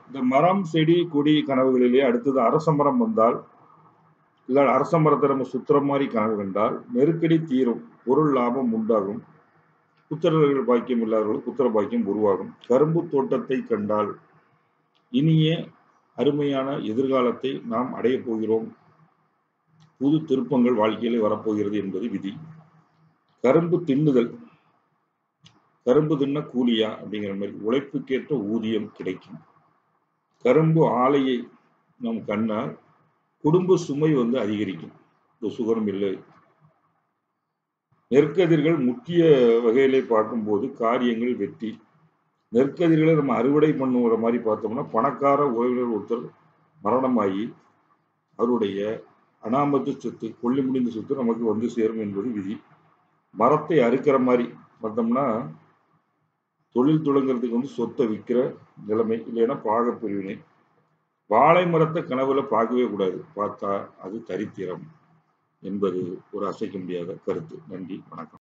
இந்த மரம் செடி கொடி கனவுகளிலே அடுத்தது அரச மரம் வந்தால் இல்லை அரச மரத்தை நம்ம சுத்துற மாதிரி கனவு கண்டால் நெருக்கடி தீரும் பொருள் லாபம் உண்டாகும் புத்திரர்கள் பாக்கியம் இல்லாதவர்கள் புத்திர பாக்கியம் உருவாகும் கரும்பு தோட்டத்தை கண்டால் இனிய அருமையான எதிர்காலத்தை நாம் அடையப் போகிறோம் புது திருப்பங்கள் வாழ்க்கையிலே வரப்போகிறது என்பது விதி கரும்பு தின்னுதல் கரும்பு தின்ன கூலியா அப்படிங்கிற மாதிரி உழைப்புக்கேற்ற ஊதியம் கிடைக்கும் கரும்பு ஆலையை நம் கண்ணால் குடும்ப சுமை வந்து அதிகரிக்கும் இந்த சுகரம் இல்லை நெற்கதிர்கள் முக்கிய வகையிலே பார்க்கும்போது காரியங்கள் வெற்றி நெற்கதிர்களை நம்ம அறுவடை பண்ணுற மாதிரி பார்த்தோம்னா பணக்கார உறவினர் ஒருத்தர் மரணமாகி அவருடைய அனாமத்து சொத்து கொல்லி முடிந்த சொத்து நமக்கு வந்து சேரும் என்பது விதி மரத்தை அறுக்கிற மாதிரி பார்த்தோம்னா தொழில் தொடங்குறதுக்கு வந்து சொத்தை விற்கிற நிலைமை இல்லைன்னா பாக பிரிவினை வாழை மரத்தை கனவுல பார்க்கவே கூடாது பார்த்தா அது தரித்திரம் என்பது ஒரு அசைக்க முடியாத கருத்து நன்றி வணக்கம்